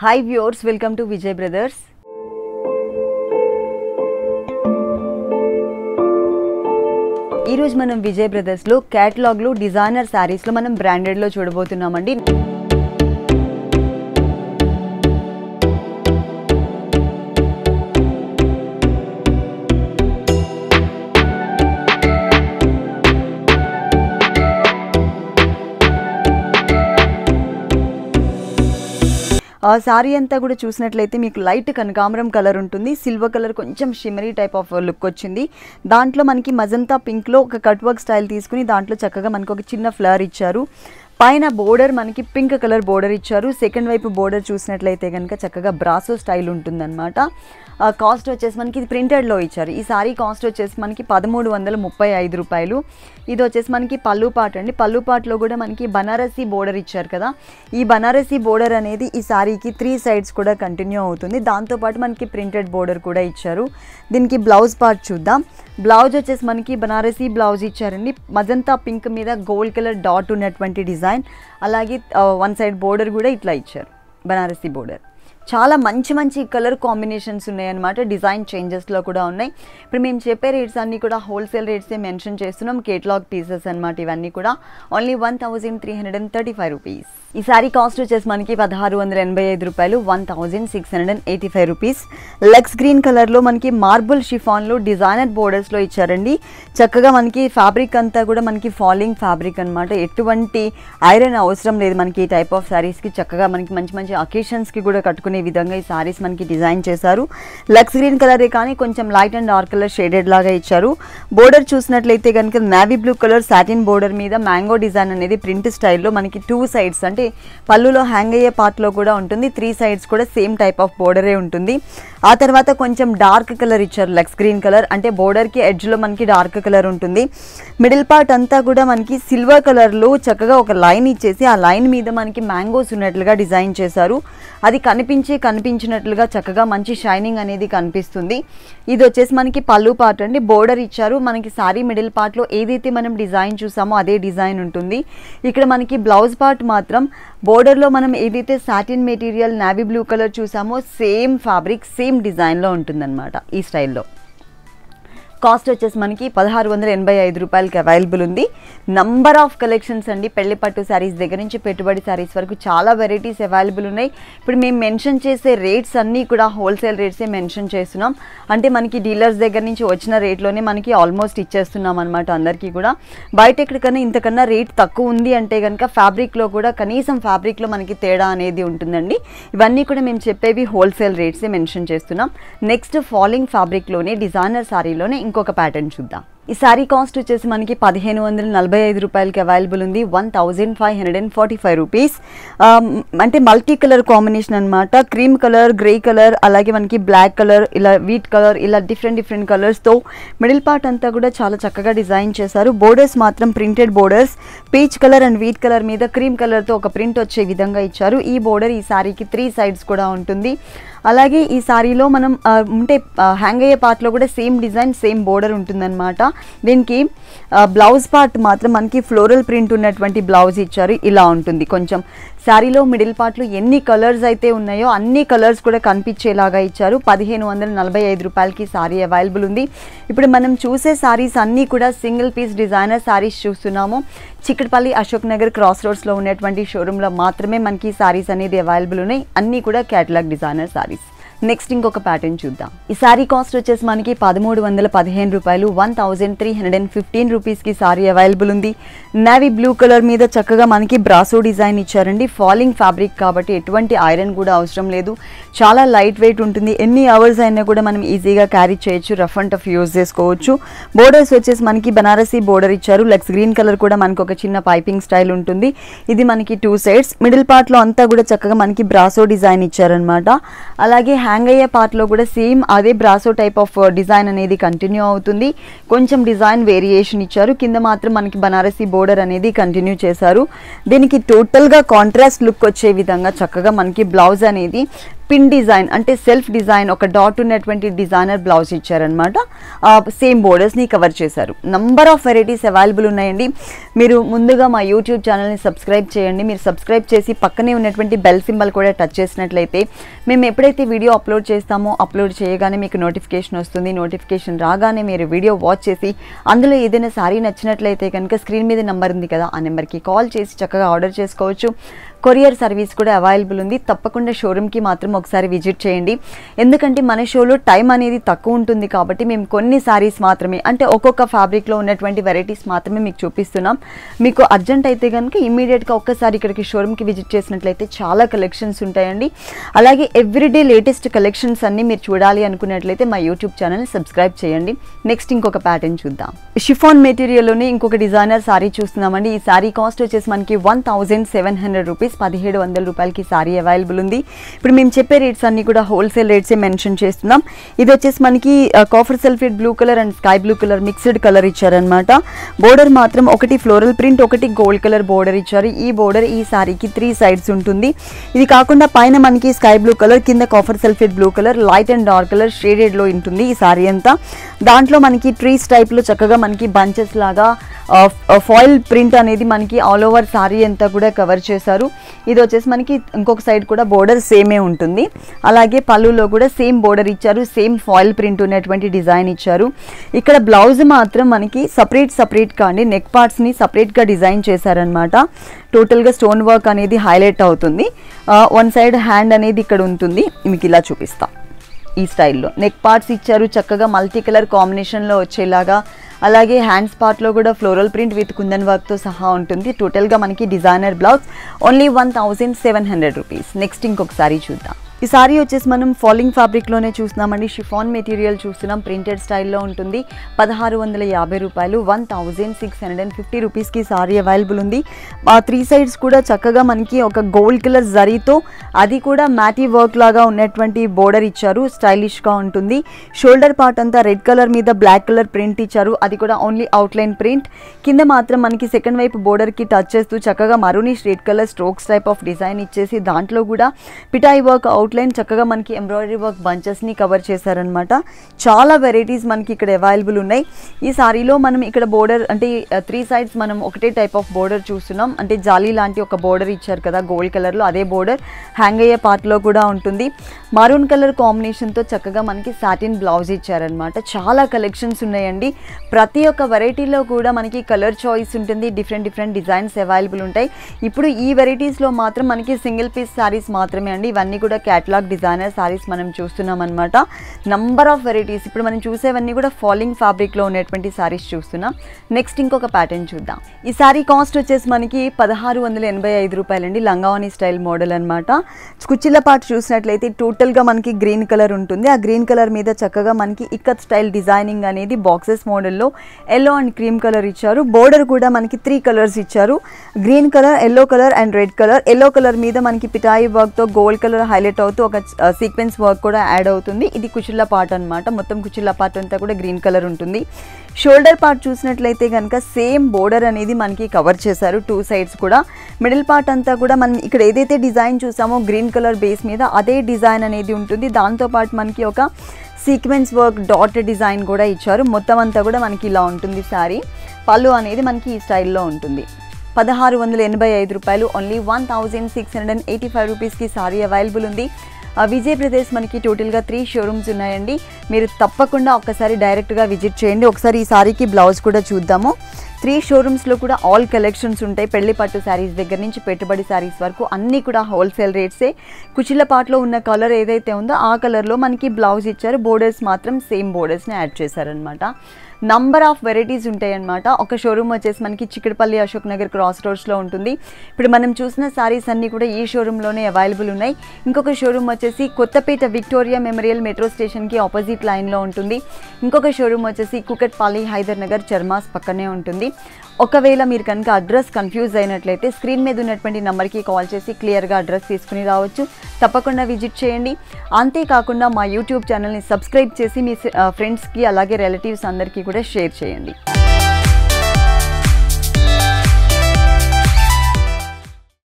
hi viewers welcome to Vijay brothers ఈరోజు మనం Vijay బ్రదర్స్లో క్యాటలాగ్లో designer శారీస్లో మనం బ్రాండెడ్లో చూడబోతున్నామండి ఆ సారీ అంతా కూడా చూసినట్లయితే మీకు లైట్ కనకాంబరం కలర్ ఉంటుంది సిల్వర్ కలర్ కొంచెం షిమరీ టైప్ ఆఫ్ లుక్ వచ్చింది దాంట్లో మనకి మజంతా పింక్లో ఒక కట్ వర్క్ స్టైల్ తీసుకుని దాంట్లో చక్కగా మనకు ఒక చిన్న ఫ్లవర్ ఇచ్చారు పైన బోర్డర్ మనకి పింక్ కలర్ బోర్డర్ ఇచ్చారు సెకండ్ వైపు బోర్డర్ చూసినట్లయితే కనుక చక్కగా బ్రాసో స్టైల్ ఉంటుందన్నమాట కాస్ట్ వచ్చేసి మనకి ఇది ప్రింటెడ్లో ఇచ్చారు ఈ సారీ కాస్ట్ వచ్చేసి మనకి పదమూడు వందల ముప్పై ఐదు రూపాయలు ఇది వచ్చేసి మనకి పళ్ళు పాట అండి పళ్ళు పాటలో కూడా మనకి బనారసి బోర్డర్ ఇచ్చారు కదా ఈ బనారసి బోర్డర్ అనేది ఈ సారీకి త్రీ సైడ్స్ కూడా కంటిన్యూ అవుతుంది దాంతోపాటు మనకి ప్రింటెడ్ బోర్డర్ కూడా ఇచ్చారు దీనికి బ్లౌజ్ పార్ట్ చూద్దాం బ్లౌజ్ వచ్చేసి మనకి బనారసి బ్లౌజ్ ఇచ్చారండి మజంతా పింక్ మీద గోల్డ్ కలర్ డాట్ ఉన్నటువంటి డిజైన్ అలాగే వన్ సైడ్ బోర్డర్ కూడా ఇట్లా ఇచ్చారు బనారసి బోర్డర్ చాలా మంచి మంచి కలర్ కాంబినేషన్స్ ఉన్నాయన్నమాట డిజైన్ చేంజెస్లో కూడా ఉన్నాయి ఇప్పుడు మేము చెప్పే రేట్స్ అన్నీ కూడా హోల్సేల్ రేట్సే మెన్షన్ చేస్తున్నాం కేటలాగ్ పీసెస్ అనమాట ఇవన్నీ కూడా only one thousand three hundred and thirty five rupees ఈ సారీ కాస్ట్ వచ్చేసి మనకి పదహారు వందల ఎనభై ఐదు రూపాయలు one thousand six hundred and eighty five rupees legs green కలర్లో మనకి మార్బుల్ షిఫాన్లో డిజైనర్ బోర్డర్స్లో ఇచ్చారండి చక్కగా మనకి ఫ్యాబ్రిక్ అంతా కూడా మనకి ఫాలింగ్ ఫ్యాబ్రిక్ అనమాట ఎటువంటి ఐరన్ అవసరం లేదు మనకి ఈ టైప్ ఆఫ్ శారీస్కి చక్కగా మనకి మంచి మంచి అకేషన్స్కి కూడా కట్టుకునే విధంగా ఈ శారీస్ మనకి డిజైన్ చేశారు లక్స్ గ్రీన్ కలరే కానీ కొంచెం light and dark colour shaded లాగా ఇచ్చారు బోర్డర్ చూసినట్లయితే కనుక navy blue colour satin border మీద మ్యాంగో డిజైన్ అనేది ప్రింట్ స్టైల్లో మనకి టూ సైడ్స్ అంటే పళ్ళులో హ్యాంగ్ అయ్యే పార్ట్లో కూడా ఉంటుంది త్రీ సైడ్స్ కూడా సేమ్ టైప్ ఆఫ్ బోర్డరే ఉంటుంది ఆ తర్వాత కొంచెం డార్క్ కలర్ ఇచ్చారు లక్స్ గ్రీన్ కలర్ అంటే బోర్డర్కి ఎడ్జ్లో మనకి డార్క్ కలర్ ఉంటుంది మిడిల్ పార్ట్ అంతా కూడా మనకి సిల్వర్ కలర్లో చక్కగా ఒక లైన్ ఇచ్చేసి ఆ లైన్ మీద మనకి మ్యాంగోస్ ఉన్నట్లుగా డిజైన్ చేశారు అది కనిపించి కనిపించినట్లుగా చక్కగా మంచి షైనింగ్ అనేది కనిపిస్తుంది ఇది వచ్చేసి మనకి పళ్ళు పార్ట్ అండి బోర్డర్ ఇచ్చారు మనకి సారీ మిడిల్ పార్ట్లో ఏదైతే మనం డిజైన్ చూసామో అదే డిజైన్ ఉంటుంది ఇక్కడ మనకి బ్లౌజ్ పార్ట్ మాత్రం బోర్డర్లో మనం ఏదైతే satin material navy blue colour చూసామో సేమ్ ఫ్యాబ్రిక్ సేమ్ డిజైన్లో ఉంటుందన్నమాట ఈ స్టైల్లో కాస్ట్ వచ్చేసి మనకి పదహారు వందల ఎనభై ఐదు రూపాయలకి అవైలబుల్ ఉంది నంబర్ ఆఫ్ కలెక్షన్స్ అండి పెళ్లి పట్టు శారీస్ దగ్గర నుంచి పెట్టుబడి శారీస్ వరకు చాలా వెరైటీస్ అవైలబుల్ ఉన్నాయి ఇప్పుడు మేము మెన్షన్ చేసే రేట్స్ అన్నీ కూడా హోల్సేల్ రేట్సే మెన్షన్ చేస్తున్నాం అంటే మనకి డీలర్స్ దగ్గర నుంచి వచ్చిన రేట్లోనే మనకి ఆల్మోస్ట్ ఇచ్చేస్తున్నాం అనమాట అందరికీ కూడా బయట ఎక్కడికన్నా ఇంతకన్నా రేట్ తక్కువ ఉంది అంటే కనుక ఫ్యాబ్రిక్లో కూడా కనీసం ఫ్యాబ్రిక్లో మనకి తేడా అనేది ఉంటుందండి ఇవన్నీ కూడా మేము చెప్పేవి హోల్సేల్ రేట్సే మెన్షన్ చేస్తున్నాం నెక్స్ట్ ఫాలింగ్ ఫ్యాబ్రిక్లోనే డిజైనర్ శారీలోనే ఇంకొక ప్యాటర్న్ చూద్దాం ఈ శారీ కాస్ట్ వచ్చేసి మనకి పదిహేను వందల నలభై ఐదు రూపాయలకి అవైలబుల్ ఉంది one thousand five hundred and forty five rupees అంటే మల్టీ కలర్ కాంబినేషన్ అనమాట క్రీమ్ కలర్ గ్రే కలర్ అలాగే మనకి బ్లాక్ కలర్ ఇలా వీట్ కలర్ ఇలా డిఫరెంట్ డిఫరెంట్ కలర్స్తో మిడిల్ పార్ట్ అంతా కూడా చాలా చక్కగా డిజైన్ చేశారు బోర్డర్స్ మాత్రం printed borders peach colour and wheat colour మీద క్రీమ్ కలర్తో ఒక ప్రింట్ వచ్చే విధంగా ఇచ్చారు ఈ బోర్డర్ ఈ శారీకి త్రీ సైడ్స్ కూడా ఉంటుంది అలాగే ఈ సారీలో మనం ఉంటే హ్యాంగ్ అయ్యే పార్ట్లో కూడా సేమ్ డిజైన్ సేమ్ బోర్డర్ ఉంటుందన్నమాట దీనికి బ్లౌజ్ పార్ట్ మాత్రం మనకి ఫ్లోరల్ ప్రింట్ ఉన్నటువంటి బ్లౌజ్ ఇచ్చారు ఇలా ఉంటుంది కొంచెం శారీలో మిడిల్ పార్ట్లో ఎన్ని కలర్స్ అయితే ఉన్నాయో అన్ని కలర్స్ కూడా కనిపించేలాగా ఇచ్చారు పదిహేను వందల నలభై ఐదు రూపాయలకి శారీ అవైలబుల్ ఉంది ఇప్పుడు మనం చూసే శారీస్ అన్నీ కూడా సింగిల్ పీస్ డిజైనర్ శారీస్ చూస్తున్నాము చిక్కడపల్లి అశోక్ నగర్ క్రాస్ రోడ్స్లో ఉన్నటువంటి షోరూంలో మాత్రమే మనకి శారీస్ అనేది అవైలబుల్ ఉన్నాయి అన్నీ కూడా క్యాటలాగ్ డిజైనర్ శారీస్ నెక్స్ట్ ఇంకొక ప్యాటర్న్ చూద్దాం ఈ సారీ కాస్ట్ వచ్చేసి మనకి పదమూడు వందల పదిహేను రూపాయలు one thousand three hundred and fifteen రూపీస్కి సారీ అవైలబుల్ ఉంది నావీ బ్లూ కలర్ మీద చక్కగా మనకి బ్రాసో డిజైన్ ఇచ్చారండి ఫాలింగ్ ఫ్యాబ్రిక్ కాబట్టి ఎటువంటి ఐరన్ కూడా అవసరం లేదు చాలా లైట్ వెయిట్ ఉంటుంది ఎన్ని అవర్స్ అయినా కూడా మనం ఈజీగా క్యారీ చేయొచ్చు రఫ్ అండ్ టఫ్ యూజ్ చేసుకోవచ్చు బోర్డర్స్ వచ్చేసి మనకి బనారసీ బోర్డర్ ఇచ్చారు లెగ్స్ గ్రీన్ కలర్ కూడా మనకి ఒక చిన్న పైపింగ్ స్టైల్ ఉంటుంది ఇది మనకి టూ సైడ్స్ మిడిల్ పార్ట్లో అంతా కూడా చక్కగా మనకి బ్రాసో డిజైన్ ఇచ్చారనమాట అలాగే హ్యాంగ్ అయ్యే పార్ట్లో కూడా సేమ్ అదే బ్రాసో టైప్ ఆఫ్ డిజైన్ అనేది కంటిన్యూ అవుతుంది కొంచెం డిజైన్ వేరియేషన్ ఇచ్చారు కింద మాత్రం మనకి బనారసీ బోర్డర్ అనేది కంటిన్యూ చేశారు దీనికి టోటల్గా కాంట్రాస్ట్ లుక్ వచ్చే విధంగా చక్కగా మనకి బ్లౌజ్ అనేది పిన్ డిజైన్ అంటే సెల్ఫ్ డిజైన్ ఒక డాట్ ఉన్నటువంటి డిజైనర్ బ్లౌజ్ ఇచ్చారనమాట సేమ్ బోర్డర్స్ని కవర్ చేశారు నంబర్ ఆఫ్ వెరైటీస్ అవైలబుల్ ఉన్నాయండి మీరు ముందుగా మా యూట్యూబ్ ఛానల్ని సబ్స్క్రైబ్ చేయండి మీరు సబ్స్క్రైబ్ చేసి పక్కనే ఉన్నటువంటి బెల్ సింబల్ కూడా టచ్ చేసినట్లయితే మేము ఎప్పుడైతే వీడియో అప్లోడ్ చేస్తామో అప్లోడ్ చేయగానే మీకు నోటిఫికేషన్ వస్తుంది నోటిఫికేషన్ రాగానే మీరు వీడియో వాచ్ చేసి అందులో ఏదైనా సారీ నచ్చినట్లయితే కనుక స్క్రీన్ మీద నెంబర్ ఉంది కదా ఆ నెంబర్కి కాల్ చేసి చక్కగా ఆర్డర్ చేసుకోవచ్చు కొరియర్ సర్వీస్ కూడా అవైలబుల్ ఉంది తప్పకుండా షోరూమ్కి మాత్రం ఒకసారి విజిట్ చేయండి ఎందుకంటే మన షోలో టైం అనేది తక్కువ ఉంటుంది కాబట్టి మేము కొన్ని సారీస్ మాత్రమే అంటే ఒక్కొక్క ఫ్యాబ్రిక్లో ఉన్నటువంటి వెరైటీస్ మాత్రమే మీకు చూపిస్తున్నాం మీకు అర్జెంట్ అయితే కనుక ఇమీడియట్గా ఒక్కసారి ఇక్కడికి షోరూమ్కి విజిట్ చేసినట్లయితే చాలా కలెక్షన్స్ ఉంటాయండి అలాగే ఎవ్రీడే లేటెస్ట్ కలెక్షన్స్ అన్ని మీరు చూడాలి అనుకున్నట్లయితే మా యూట్యూబ్ ఛానల్ని సబ్స్క్రైబ్ చేయండి నెక్స్ట్ ఇంకొక ప్యాటర్న్ చూద్దాం షిఫాన్ మెటీరియల్లోనే ఇంకొక డిజైనర్ సారీ చూస్తున్నామండి ఈ సారీ కాస్ట్ వచ్చేసి మనకి one thousand seven hundred rupees పదిహేడు వందల రూపాయలకి సారీ అవైలబుల్ ఉంది ఇప్పుడు మేము చెప్పే రేట్స్ అన్ని కూడా హోల్సేల్ రేట్సే మెన్షన్ చేస్తున్నాం ఇది వచ్చేసి మనకి copper sulphate blue colour and sky blue colour mixed colour ఇచ్చారనమాట బోర్డర్ మాత్రం ఒకటి ఫ్లోరల్ ప్రింట్ ఒకటి గోల్డ్ కలర్ బోర్డర్ ఇచ్చారు ఈ బోర్డర్ ఈ సారీకి త్రీ సైడ్స్ ఉంటుంది ఇది కాకుండా పైన మనకి స్కై బ్లూ కలర్ కింద copper sulphate blue colour light and dark colour షేడెడ్లో ఉంటుంది ఈ సారీ అంతా దాంట్లో మనకి ట్రీస్ టైప్లో చక్కగా మనకి బంచెస్ లాగా ఫాయిల్ ప్రింట్ అనేది మనకి ఆల్ ఓవర్ సారీ అంతా కూడా కవర్ చేశారు ఇది వచ్చేసి మనకి ఇంకొక సైడ్ కూడా బోర్డర్ సేమే ఉంటుంది అలాగే పళ్ళులో కూడా సేమ్ బోర్డర్ ఇచ్చారు సేమ్ ఫాయిల్ ప్రింట్ ఉన్నటువంటి డిజైన్ ఇచ్చారు ఇక్కడ బ్లౌజ్ మాత్రం మనకి సపరేట్ సపరేట్ కానీ నెక్ పార్ట్స్ని సపరేట్గా డిజైన్ చేశారనమాట టోటల్గా స్టోన్ వర్క్ అనేది హైలైట్ అవుతుంది వన్ సైడ్ హ్యాండ్ అనేది ఇక్కడ ఉంటుంది మీకు ఇలా చూపిస్తాం ఈ స్టైల్లో నెక్ పార్ట్స్ ఇచ్చారు చక్కగా మల్టీ కలర్ కాంబినేషన్లో వచ్చేలాగా అలాగే హ్యాండ్స్ పార్ట్లో కూడా ఫ్లోరల్ ప్రింట్ విత్ కుందన్ వర్క్తో సహా ఉంటుంది టోటల్గా మనకి designer blouse only one thousand seven hundred rupees next ఇంకొకసారి చూద్దాం ఈ సారీ వచ్చేసి మనం ఫాలింగ్ ఫ్యాబ్రిక్లోనే చూస్తున్నామండి షిఫాన్ మెటీరియల్ చూస్తున్నాం ప్రింటెడ్ స్టైల్లో ఉంటుంది పదహారు వందల యాభై రూపాయలు one thousand six hundred and fifty రూపీస్కి సారీ అవైలబుల్ ఉంది ఆ త్రీ సైడ్స్ కూడా చక్కగా మనకి ఒక గోల్డ్ కలర్ జరీతో అది కూడా మ్యాటీ వర్క్ లాగా ఉన్నటువంటి బోర్డర్ ఇచ్చారు స్టైలిష్గా ఉంటుంది షోల్డర్ పార్ట్ అంతా రెడ్ కలర్ మీద బ్లాక్ కలర్ ప్రింట్ ఇచ్చారు అది కూడా ఓన్లీ అవుట్లైన్ ప్రింట్ కింద మాత్రం మనకి సెకండ్ వైపు బోర్డర్కి టచ్ చేస్తూ చక్కగా maroonish red colour strokes type of design ఇచ్చేసి దాంట్లో కూడా పిటాయి వర్క్ అవుట్లైన్ చక్కగా మనకి ఎంబ్రాయిడరీ వర్క్ బంచెస్ని కవర్ చేశారనమాట చాలా వెరైటీస్ మనకి ఇక్కడ అవైలబుల్ ఉన్నాయి ఈ సారీలో మనం ఇక్కడ బోర్డర్ అంటే త్రీ సైడ్స్ మనం ఒకటే టైప్ ఆఫ్ బోర్డర్ చూస్తున్నాం అంటే జాలీ లాంటి ఒక బోర్డర్ ఇచ్చారు కదా గోల్డ్ కలర్లో అదే బోర్డర్ హ్యాంగ్ అయ్యే పార్ట్లో కూడా ఉంటుంది మరూన్ కలర్ కాంబినేషన్తో చక్కగా మనకి సాటిన్ బ్లౌజ్ ఇచ్చారనమాట చాలా కలెక్షన్స్ ఉన్నాయండి ప్రతి ఒక్క వెరైటీలో కూడా మనకి కలర్ చాయిస్ ఉంటుంది డిఫరెంట్ డిఫరెంట్ డిజైన్స్ అవైలబుల్ ఉంటాయి ఇప్పుడు ఈ వెరైటీస్లో మాత్రం మనకి సింగిల్ పీస్ శారీస్ మాత్రమే అండి ఇవన్నీ కూడా క్యాటలాగ్ డిజైనర్ శారీస్ మనం చూస్తున్నాం అనమాట నంబర్ ఆఫ్ వెరైటీస్ ఇప్పుడు మనం చూసేవన్నీ కూడా ఫాలింగ్ ఫ్యాబ్రిక్లో ఉన్నటువంటి శారీస్ చూస్తున్నాం నెక్స్ట్ ఇంకొక ప్యాటర్న్ చూద్దాం ఈ శారీ కాస్ట్ వచ్చేసి మనకి పదహారు వందల ఎనభై ఐదు రూపాయలండి లంగావని స్టైల్ మోడల్ అనమాట కుచ్చిళ్ళ పాటు చూసినట్లయితే టోటల్గా మనకి గ్రీన్ కలర్ ఉంటుంది ఆ గ్రీన్ కలర్ మీద చక్కగా మనకి ఇక్కత్ స్టైల్ డిజైనింగ్ అనేది బాక్సెస్ మోడల్లో ఎల్లో అండ్ క్రీమ్ కలర్ ఇచ్చారు బోర్డర్ కూడా మనకి త్రీ కలర్స్ ఇచ్చారు green colour yellow colour and red colour yellow colour మీద మనకి పిటాయి వర్క్తో గోల్డ్ కలర్ హైలైట్ అవుతూ ఒక సీక్వెన్స్ వర్క్ కూడా యాడ్ అవుతుంది ఇది కుచిల్ల పార్ట్ అనమాట మొత్తం కుచిల్ల పార్ట్ అంతా కూడా గ్రీన్ కలర్ ఉంటుంది షోల్డర్ పార్ట్ చూసినట్లయితే కనుక సేమ్ బోర్డర్ అనేది మనకి కవర్ చేశారు టూ సైడ్స్ కూడా మిడిల్ పార్ట్ అంతా కూడా మనం ఇక్కడ ఏదైతే డిజైన్ చూసామో గ్రీన్ కలర్ బేస్ మీద అదే డిజైన్ అనేది ఉంటుంది దాంతోపాటు మనకి ఒక సీక్వెన్స్ వర్క్ డాట్ డిజైన్ కూడా ఇచ్చారు మొత్తం అంతా కూడా మనకి ఇలా ఉంటుంది శారీ పళ్ళు అనేది మనకి ఈ స్టైల్లో ఉంటుంది పదహారు వందల ఎనభై ఐదు రూపాయలు only one thousand six hundred and eighty five రూపీస్కి సారీ అవైలబుల్ ఉంది ఆ విజయ్ ప్రదేశ్ మనకి టోటల్గా త్రీ షోరూమ్స్ ఉన్నాయండి మీరు తప్పకుండా ఒక్కసారి డైరెక్ట్గా విజిట్ చేయండి ఒకసారి ఈ సారీకి బ్లౌజ్ కూడా చూద్దాము త్రీ షోరూమ్స్లో కూడా ఆల్ కలెక్షన్స్ ఉంటాయి పెళ్లి పట్టు శారీస్ దగ్గర నుంచి పెట్టుబడి శారీస్ వరకు అన్నీ కూడా హోల్సేల్ రేట్సే కుచిల పాటలో ఉన్న కలర్ ఏదైతే ఉందో ఆ కలర్లో మనకి బ్లౌజ్ ఇచ్చారు బోర్డర్స్ మాత్రం సేమ్ బోర్డర్స్ని యాడ్ చేశారనమాట నంబర్ ఆఫ్ వెరైటీస్ ఉంటాయి అనమాట ఒక షోరూమ్ వచ్చేసి మనకి చిక్కడపల్లి అశోక్ నగర్ క్రాస్ రోడ్స్లో ఉంటుంది ఇప్పుడు మనం చూసిన సారీస్ అన్నీ కూడా ఈ షోరూంలోనే అవైలబుల్ ఉన్నాయి ఇంకొక షోరూమ్ వచ్చేసి కొత్తపేట విక్టోరియా మెమోరియల్ మెట్రో స్టేషన్కి ఆపోజిట్ లైన్లో ఉంటుంది ఇంకొక షోరూమ్ వచ్చేసి కుకట్పల్లి హైదర్ నగర్ చర్మాస్ పక్కనే ఉంటుంది ఒకవేళ మీరు కనుక అడ్రస్ కన్ఫ్యూజ్ అయినట్లయితే స్క్రీన్ మీద ఉన్నటువంటి నెంబర్కి కాల్ చేసి క్లియర్గా అడ్రస్ తీసుకుని రావచ్చు తప్పకుండా విజిట్ చేయండి అంతేకాకుండా మా యూట్యూబ్ ఛానల్ని సబ్స్క్రైబ్ చేసి మీ ఫ్రెండ్స్కి అలాగే రిలేటివ్స్ అందరికీ కూడా షేర్ చేయండి